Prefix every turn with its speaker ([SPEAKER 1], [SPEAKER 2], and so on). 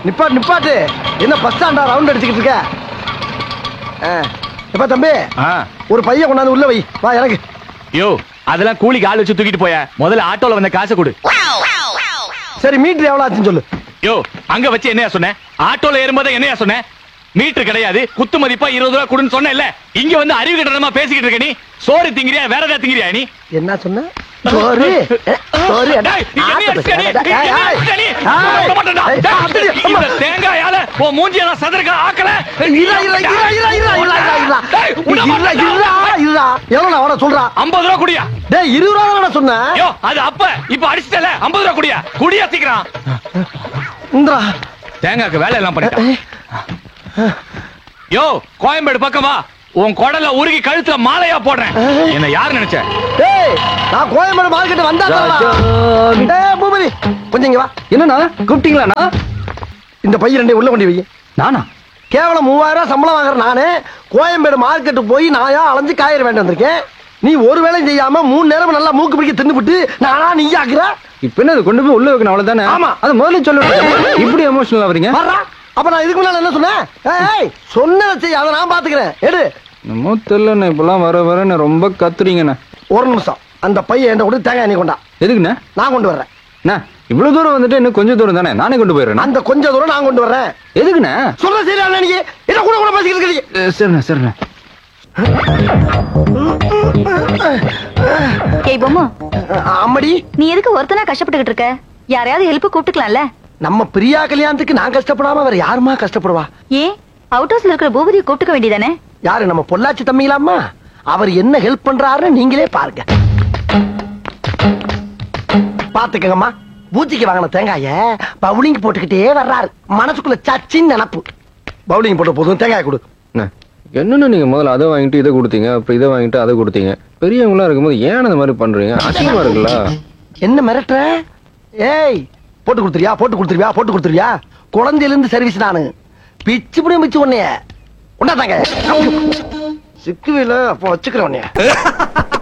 [SPEAKER 1] நிப்பாட்டு நிப்பாட்டு என்ன பஸ் ஸ்டாண்டா ரவுண்ட் அடிச்சுக்கிட்டு இருக்க ஆ, எப்பா தம்பி
[SPEAKER 2] ஆ
[SPEAKER 1] ஒரு பையன் கொண்டாந்து உள்ள வை வா எனக்கு
[SPEAKER 2] யோ அதெல்லாம் கூலிக்கு ஆள் வச்சு தூக்கிட்டு போய முதல்ல ஆட்டோல வந்த காசை கொடு
[SPEAKER 1] சரி மீட்டர் எவ்வளவு ஆச்சுன்னு சொல்லு
[SPEAKER 2] யோ அங்க வச்சு என்னையா சொன்னேன் ஆட்டோல ஏறும்போது என்னையா சொன்னேன் மீட்டர் கிடையாது குத்து மதிப்பா இருபது ரூபா கொடுன்னு சொன்னேன்ல இங்க வந்து அறிவு கட்டணமா பேசிக்கிட்டு இருக்க நீ சோறு திங்கிறியா வேற ஏதாவது திங்கிறியா நீ
[SPEAKER 1] என்ன சொன்ன சோறு அஹ், சோறு அட,
[SPEAKER 2] டேய், நீ
[SPEAKER 1] ஆத்த
[SPEAKER 2] என்னையா
[SPEAKER 1] பசி,
[SPEAKER 2] அடிச்ச நீ?
[SPEAKER 1] அட,
[SPEAKER 2] நீ
[SPEAKER 1] ஏய்,
[SPEAKER 2] என்னையா
[SPEAKER 1] ஏய்,
[SPEAKER 2] அடிச்ச நீ?
[SPEAKER 1] ஏய்,
[SPEAKER 2] நான் விட மாட்டேன்டா.
[SPEAKER 1] ஏய்,
[SPEAKER 2] டேய்,
[SPEAKER 1] அப்படி, அம்மா.
[SPEAKER 2] இந்த தேங்காயால உன் மூஞ்சிய நான் சதுரக்க ஆக்கல
[SPEAKER 1] இருடா, இருடா, இருடா, இருடா, இருடா, இருடா, இருடா, இருடா.
[SPEAKER 2] டேய், விட
[SPEAKER 1] இருடா,
[SPEAKER 2] மாட்டேன்டா.
[SPEAKER 1] இருடா, இருடா. எவ்வளவு அவன சொல்றா
[SPEAKER 2] ஐம்பது ரூபா குடியா
[SPEAKER 1] டேய் இருபது ரூபா தானே சொன்னேன்
[SPEAKER 2] யோ அது அப்ப இப்ப அடிச்சிட்டல ஐம்பது ரூபா குடியா குடியா சீக்கிரம்
[SPEAKER 1] இந்தா
[SPEAKER 2] தேங்காய்க்கு வேலை எல்லாம் பண்ணிட்டான் யோ கோயம்பேடு பக்கம் வா உன் குடல உருகி கழுத்துல மாலையா போடுறேன் என்ன யாரு நினைச்ச
[SPEAKER 1] டேய் நான் கோயம்பேடு மார்க்கெட் வந்தா
[SPEAKER 3] ராஜா.
[SPEAKER 1] டேய் பூபதி கொஞ்சம் இங்க வா
[SPEAKER 3] என்னண்ணா கூப்பிட்டீங்களாண்ணா
[SPEAKER 1] இந்த பையன் ரெண்டையும் உள்ள கொண்டு வை
[SPEAKER 3] நானா
[SPEAKER 1] கேவலம் மூவாயிரம் ரூபாய் சம்பளம் வாங்குற நானு கோயம்பேடு மார்க்கெட்டு போய் நாயா அலைஞ்சு காய்கறி வேண்டி வந்திருக்கேன் நீ ஒரு வேலையும் செய்யாம மூணு நேரம் நல்லா மூக்கு பிடிக்க தின்னுபிட்டு நானா நீ ஆக்குற
[SPEAKER 3] இப்ப என்ன அது கொண்டு போய் உள்ள வைக்கணும் அவ்வளவுதானே
[SPEAKER 1] ஆமா.
[SPEAKER 3] அது முதல்ல சொல்லுங்க இப்படி எமோஷனல் ஆவறீங்க
[SPEAKER 1] வர்றா அப்ப நான் இதுக்கு முன்னால என்ன சொன்னேன் ஏய், ஏய் சொன்னதை செய் அதை நான் பாத்துக்கிறேன் எடு
[SPEAKER 3] என்னமோ தெரியலண்ணே இப்பெல்லாம் வர வர நான் ரொம்ப கத்துறீங்கண்ணே
[SPEAKER 1] ஒரு நிமிஷம் அந்த பையன் என்கிட்ட கூட தேங்காய் நீ கொண்டா
[SPEAKER 3] எதுக்குண்ணே
[SPEAKER 1] நான் கொண்டு வர்றேன்
[SPEAKER 3] அண்ணா இவ்வளவு தூரம் வந்துட்டு இன்னும் கொஞ்சம் தூரம் தானே நானே கொண்டு போயிடுறேன்
[SPEAKER 1] அந்த கொஞ்ச தூரம் நான் கொண்டு வர்றேன்
[SPEAKER 3] எதுக்குண்ணே
[SPEAKER 1] சொல்ல சரியா நீ என்ன கூட கூட பேசிக்கிட்டு இருக்கீங்க
[SPEAKER 3] அஹ் சரிண்ணே சரிண்ணே
[SPEAKER 4] ஏய் பொம்மு
[SPEAKER 1] அம்மடி
[SPEAKER 4] நீ எதுக்கு ஒருத்தனா கஷ்டப்பட்டுக்கிட்டு இருக்க யாரையாவது ஹெல்ப் கூப்பிட்டுக்கலாம்ல
[SPEAKER 1] நம்ம பிரியா கல்யாணத்துக்கு நான் கஷ்டப்படாம வேற யாருமா கஷ்டப்படுவா
[SPEAKER 4] ஏன் அவுட் ஹவுஸ்ல இருக்கிற பூபதியை கூப்பிட்டுக்க வேண்டியதானே
[SPEAKER 1] யாரு நம்ம பொள்ளாச்சி தம்பிங்களாமா அவர் என்ன ஹெல்ப் பண்றாருன்னு நீங்களே பாருங்க பாத்துக்கங்கம்மா பூச்சிக்கு வாங்கின தேங்காய பவுலிங் போட்டுக்கிட்டே வர்றாரு மனசுக்குள்ள சச்சின்னு நினப்பு பவுலிங் போட்ட போதும் தேங்காய் கொடு
[SPEAKER 3] அண்ணே, என்னண்ணே நீங்க முதல்ல அதை வாங்கிட்டு இதை கொடுத்தீங்க அப்புறம் இதை வாங்கிட்டு அதை கொடுத்தீங்க பெரியவங்களா இருக்கும்போது ஏன் அந்த மாதிரி பண்றீங்க அசிங்கமா இருக்குல்ல
[SPEAKER 1] என்ன மிரட்டுற ஏய் போட்டு கொடுத்துருவியா போட்டு கொடுத்துருவியா போட்டு கொடுத்துருவியா குழந்தையில இருந்து சர்வீஸ் நானு பிச்சு புடிய மிச்சு உன்னைய உண்டாதாங்க சிக்குவில அப்போ வச்சுக்கிறேன் உன்னைய